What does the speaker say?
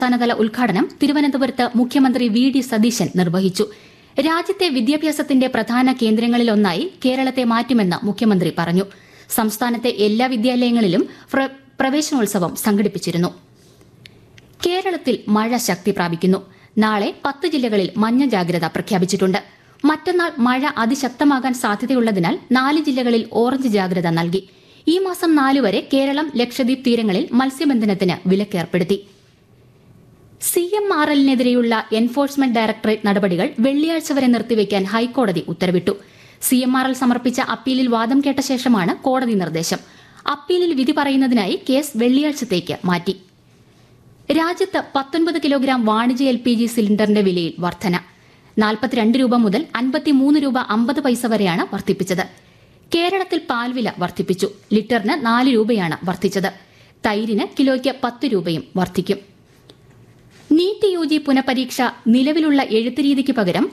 സംസ്ഥാനതല ഉദ്ഘാടനം തിരുവനന്തപുരത്ത് മുഖ്യമന്ത്രി വി ഡി സതീശൻ നിർവഹിച്ചു രാജ്യത്തെ വിദ്യാഭ്യാസത്തിന്റെ പ്രധാന കേന്ദ്രങ്ങളിലൊന്നായി കേരളത്തെ മാറ്റുമെന്ന് മുഖ്യമന്ത്രി പറഞ്ഞു സംസ്ഥാനത്തെ എല്ലാ വിദ്യാലയങ്ങളിലും പ്ര- പ്രവേശനോത്സവം സംഘടിപ്പിച്ചിരുന്നു കേരളത്തിൽ മഴ ശക്തി പ്രാപിക്കുന്നു നാളെ പത്ത് ജില്ലകളിൽ മഞ്ഞ ജാഗ്രത പ്രഖ്യാപിച്ചിട്ടുണ്ട് മറ്റന്നാൾ മഴ അതിശക്തമാകാൻ സാധ്യതയുള്ളതിനാൽ നാല് ജില്ലകളിൽ ഓറഞ്ച് ജാഗ്രത നൽകി ഈ മാസം നാല് വരെ കേരളം ലക്ഷദ്വീപ് തീരങ്ങളിൽ മത്സ്യബന്ധനത്തിന് വിലക്കേർപ്പെടുത്തി സി എം ആർ എല്ലിനെതിരെയുള്ള എൻഫോഴ്സ്മെന്റ് ഡയറക്ടറേറ്റ് നടപടികൾ വെള്ളിയാഴ്ച വരെ നിർത്തിവെക്കാൻ ഹൈക്കോടതി ഉത്തരവിട്ടു സി എം ആർ എൽ സമർപ്പിച്ച അപ്പീലിൽ വാദം കേട്ട ശേഷമാണ് കോടതി നിർദ്ദേശം അപ്പീലിൽ വിധി പറയുന്നതിനായി കേസ് വെള്ളിയാഴ്ചത്തേക്ക് മാറ്റി രാജ്യത്ത് പത്തൊൻപത് കിലോഗ്രാം വാണിജ്യ എൽ പി ജി സിലിണ്ടറിന്റെ വിലയിൽ വർധന നാൽപ്പത്തിരണ്ട് രൂപ മുതൽ അൻപത്തിമൂന്ന് രൂപ അമ്പത് പൈസ വരെയാണ് വർദ്ധിപ്പിച്ചത് കേരളത്തിൽ പാൽവില വർദ്ധിപ്പിച്ചു ലിറ്ററിന് നാല് രൂപയാണ് വർദ്ധിച്ചത് തൈരിന് കിലോയ്ക്ക് പത്ത് രൂപയും വർദ്ധിക്കും നീറ്റ് യു ജി പുനഃപരീക്ഷ നിലവിലുള്ള എഴുത്ത് രീതിക്ക് പകരം